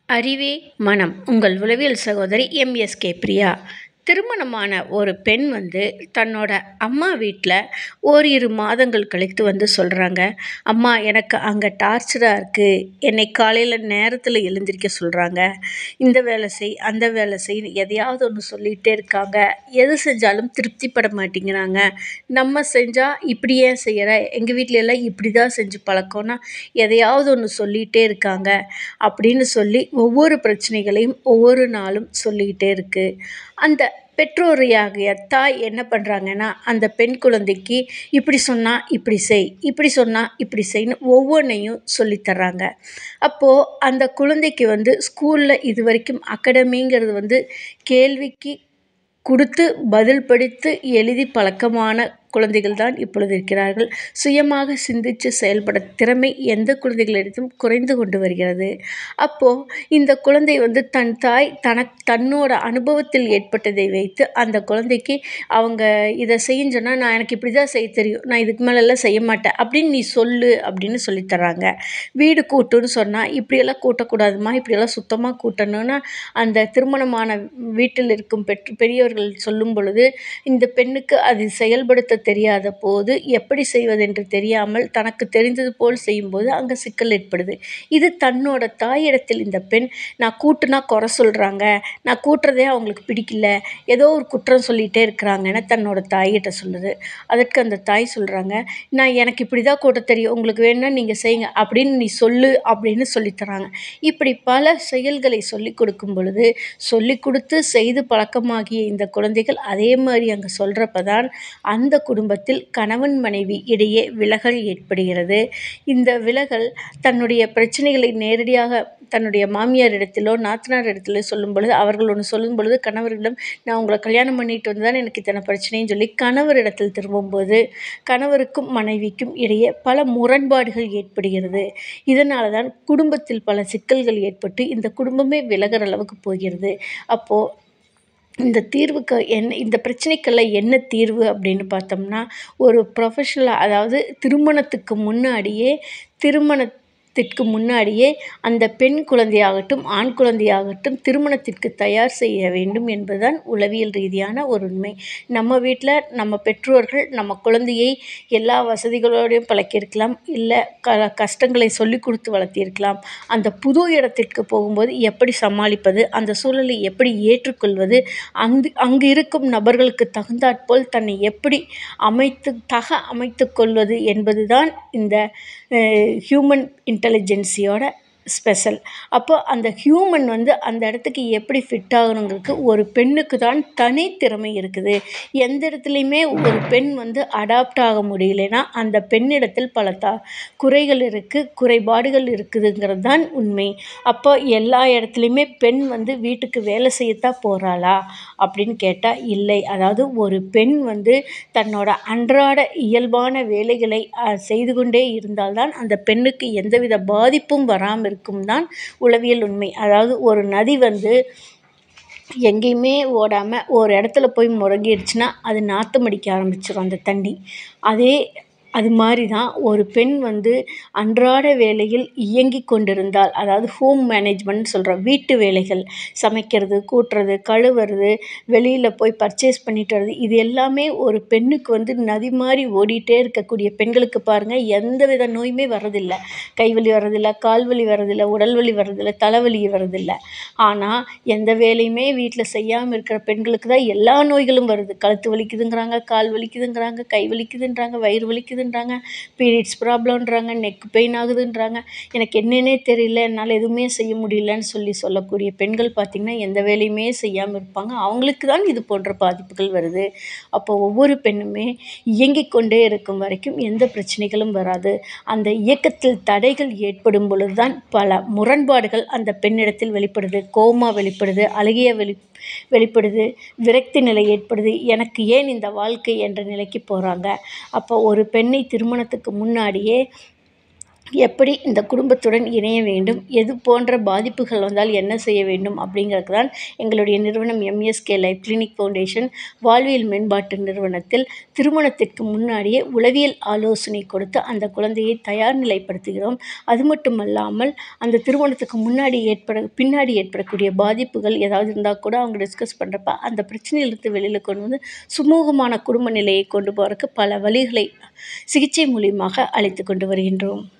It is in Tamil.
அறிவே மனம் உங்கள் உளவியல் சகோதரி எம்எஸ்கே பிரியா திருமணமான ஒரு பெண் வந்து தன்னோட அம்மா வீட்டில் ஓரிரு மாதங்கள் கழித்து வந்து சொல்கிறாங்க அம்மா எனக்கு அங்கே டார்ச்சராக இருக்குது என்னை காலையில் நேரத்தில் எழுந்திரிக்க சொல்கிறாங்க இந்த வேலை செய் அந்த வேலை செய் எதையாவது ஒன்று சொல்லிகிட்டே இருக்காங்க எது செஞ்சாலும் திருப்திப்பட மாட்டேங்கிறாங்க நம்ம செஞ்சால் இப்படி ஏன் செய்கிற எங்கள் வீட்ல எல்லாம் இப்படி தான் செஞ்சு பழக்கம்னா எதையாவது ஒன்று சொல்லிகிட்டே இருக்காங்க அப்படின்னு சொல்லி ஒவ்வொரு பிரச்சனைகளையும் ஒவ்வொரு நாளும் சொல்லிக்கிட்டே இருக்குது அந்த பெற்றோரையாகிய தாய் என்ன பண்ணுறாங்கன்னா அந்த பெண் குழந்தைக்கு இப்படி சொன்னால் இப்படி செய் இப்படி சொன்னால் இப்படி செய்ன்னு ஒவ்வொன்றையும் சொல்லித்தர்றாங்க அப்போது அந்த குழந்தைக்கு வந்து ஸ்கூலில் இது வரைக்கும் அகாடமிங்கிறது வந்து கேள்விக்கு கொடுத்து பதில் படித்து எழுதி பழக்கமான குழந்தைகள் தான் இப்பொழுது இருக்கிறார்கள் சுயமாக சிந்தித்து செயல்பட திறமை எந்த குழந்தைகளிடத்தும் குறைந்து கொண்டு வருகிறது அப்போது இந்த குழந்தை வந்து தன் தாய் தனக் தன்னோட அனுபவத்தில் ஏற்பட்டதை வைத்து அந்த குழந்தைக்கு அவங்க இதை செய்யுன்னு சொன்னால் நான் எனக்கு இப்படி தான் செய்ய தெரியும் நான் இதுக்கு மேலெல்லாம் செய்ய மாட்டேன் அப்படின்னு நீ சொல்லு அப்படின்னு சொல்லித்தராங்க வீடு கூட்டுன்னு சொன்னால் இப்படியெல்லாம் கூட்டக்கூடாதுமா இப்படியெல்லாம் சுத்தமாக கூட்டணும்னா அந்த திருமணமான வீட்டில் இருக்கும் பெற்று பெரியவர்கள் சொல்லும் பொழுது இந்த பெண்ணுக்கு அது செயல்படுத்த தெரியாத போது எப்படி செய்வதென்று தெரியாமல் தனக்கு தெரிந்தது போல் செய்யும்போது அங்கே சிக்கல் ஏற்படுது இது தன்னோட தாயிடத்தில் இந்த பெண் நான் கூட்டுனா குறை சொல்கிறாங்க நான் கூட்டுறதே அவங்களுக்கு பிடிக்கல ஏதோ ஒரு குற்றம் சொல்லிகிட்டே இருக்கிறாங்கன்னு தன்னோட தாயிட்ட சொல்லுது அதற்கு அந்த தாய் சொல்கிறாங்க நான் எனக்கு இப்படி தான் கூட்ட தெரியும் உங்களுக்கு வேணும்னா நீங்கள் செய்யுங்க அப்படின்னு நீ சொல்லு அப்படின்னு சொல்லித்தராங்க இப்படி பல செயல்களை சொல்லி கொடுக்கும் பொழுது சொல்லி கொடுத்து செய்து பழக்கமாகிய இந்த குழந்தைகள் அதே மாதிரி அங்கே சொல்கிறப்ப தான் அந்த குடும்பத்தில் கணவன் மனைவி இடையே விலகல் ஏற்படுகிறது இந்த விலகல் தன்னுடைய பிரச்சனைகளை நேரடியாக தன்னுடைய மாமியார் இடத்திலோ நாத்தனார் இடத்திலோ சொல்லும் பொழுது அவர்கள் ஒன்று சொல்லும் பொழுது கணவரிடம் நான் உங்களை கல்யாணம் பண்ணிட்டு வந்து தான் எனக்கு இத்தனை பிரச்சனைன்னு சொல்லி கணவரிடத்தில் திரும்பும்போது கணவருக்கும் மனைவிக்கும் இடையே பல முரண்பாடுகள் ஏற்படுகிறது இதனால தான் குடும்பத்தில் பல சிக்கல்கள் ஏற்பட்டு இந்த குடும்பமே விலகிற அளவுக்கு போகிறது அப்போது இந்த தீர்வுக்கு என்ன இந்த பிரச்சனைக்கெல்லாம் என்ன தீர்வு அப்படின்னு பார்த்தோம்னா ஒரு ப்ரொஃபஷ்னலாக அதாவது திருமணத்துக்கு முன்னாடியே திருமணத்திற்கு முன்னாடியே அந்த பெண் குழந்தையாகட்டும் ஆண் குழந்தையாகட்டும் திருமணத்திற்கு தயார் செய்ய வேண்டும் என்பதுதான் உளவியல் ரீதியான ஒரு உண்மை நம்ம வீட்டில் நம்ம பெற்றோர்கள் நம்ம குழந்தையை எல்லா வசதிகளோடையும் பழக்கியிருக்கலாம் இல்லை க கஷ்டங்களை சொல்லி கொடுத்து வளர்த்திருக்கலாம் அந்த புது இடத்திற்கு போகும்போது எப்படி சமாளிப்பது அந்த சூழலை எப்படி ஏற்றுக்கொள்வது அங்கு அங்கு இருக்கும் நபர்களுக்கு தகுந்தாற்போல் தன்னை எப்படி அமைத்து தக அமைத்து கொள்வது என்பது தான் இந்த ஹியூமன் இன்டெலிஜென்சியோட ஸ்பெஷல் அப்போ அந்த ஹியூமன் வந்து அந்த இடத்துக்கு எப்படி ஃபிட் ஆகணுங்கிறதுக்கு ஒரு பெண்ணுக்கு தான் தனித்திறமை இருக்குது எந்த இடத்துலையுமே ஒரு பெண் வந்து அடாப்ட் ஆக முடியலைன்னா அந்த பெண்ணிடத்தில் பல த குறைகள் இருக்குது குறைபாடுகள் இருக்குதுங்கிறது தான் உண்மை அப்போ எல்லா இடத்துலையுமே பெண் வந்து வீட்டுக்கு வேலை செய்யத்தான் போகிறாளா அப்படின்னு கேட்டால் இல்லை அதாவது ஒரு பெண் வந்து தன்னோட அன்றாட இயல்பான வேலைகளை செய்து கொண்டே இருந்தால்தான் அந்த பெண்ணுக்கு எந்தவித பாதிப்பும் வராமல் இருக்கும் தான் உளவியல் உண்மை அதாவது ஒரு நதி வந்து எங்கேயுமே ஓடாமல் ஒரு இடத்துல போய் முடங்கிடுச்சுன்னா அது நாற்றம் அடிக்க ஆரம்பிச்சிடும் அந்த தண்ணி அதே அது மாதிரி தான் ஒரு பெண் வந்து அன்றாட வேலையில் இயங்கி கொண்டிருந்தால் அதாவது ஹோம் மேனேஜ்மெண்ட் சொல்கிறோம் வீட்டு வேலைகள் சமைக்கிறது கூட்டுறது கழுவுறது வெளியில் போய் பர்ச்சேஸ் பண்ணிட்டு வர்றது இது எல்லாமே ஒரு பெண்ணுக்கு வந்து நதி மாதிரி ஓடிட்டே இருக்கக்கூடிய பெண்களுக்கு பாருங்கள் எந்த வித நோயுமே வர்றதில்லை கைவலி வர்றதில்லை கால்வலி வர்றதில்லை உடல் வலி வர்றதில்லை தலைவலி வர்றதில்லை ஆனால் எந்த வேலையுமே வீட்டில் செய்யாமல் இருக்கிற பெண்களுக்கு தான் எல்லா நோய்களும் வருது கழுத்து வலிக்குதுங்கிறாங்க கால் வலிக்குதுங்கிறாங்க கை வலிக்குதுன்றாங்க வயிறு வலிக்குது ஆகுதுன்றாங்க பீரியட்ஸ் ப்ராப்ளம்ன்றாங்க நெக் பெயின் ஆகுதுன்றாங்க எனக்கு என்னன்னே தெரியல என்னால் எதுவுமே செய்ய முடியலன்னு சொல்லி சொல்லக்கூடிய பெண்கள் பார்த்திங்கன்னா எந்த வேலையுமே செய்யாமல் இருப்பாங்க அவங்களுக்கு தான் இது போன்ற பாதிப்புகள் வருது அப்போ ஒவ்வொரு பெண்ணுமே இயங்கிக் கொண்டே இருக்கும் வரைக்கும் எந்த பிரச்சனைகளும் வராது அந்த இயக்கத்தில் தடைகள் ஏற்படும் பொழுது தான் பல முரண்பாடுகள் அந்த பெண்ணிடத்தில் வெளிப்படுது கோமா வெளிப்படுது அழுகிய வெளி வெளிப்படுது விரக்தி நிலை ஏற்படுது எனக்கு ஏன் இந்த வாழ்க்கை என்ற நிலைக்கு போகிறாங்க அப்போ ஒரு பெண்ணை திருமணத்துக்கு முன்னாடியே எப்படி இந்த குடும்பத்துடன் இணைய வேண்டும் எது போன்ற பாதிப்புகள் வந்தால் என்ன செய்ய வேண்டும் அப்படிங்கிறதுக்கு தான் எங்களுடைய நிறுவனம் எம்எஸ்கே லைஃப் கிளினிக் ஃபவுண்டேஷன் வாழ்வியல் மேம்பாட்டு நிறுவனத்தில் திருமணத்திற்கு முன்னாடியே உளவியல் ஆலோசனை கொடுத்து அந்த குழந்தையை தயார் நிலைப்படுத்துகிறோம் அது மட்டுமல்லாமல் அந்த திருமணத்துக்கு முன்னாடி ஏற்பட பின்னாடி ஏற்படக்கூடிய பாதிப்புகள் ஏதாவது இருந்தால் கூட அவங்க டிஸ்கஸ் பண்ணுறப்ப அந்த பிரச்சனையிலிருந்து வெளியில் கொண்டு வந்து சுமூகமான குடும்ப நிலையை கொண்டு போகிறதுக்கு பல வழிகளை சிகிச்சை மூலியமாக அளித்து கொண்டு வருகின்றோம்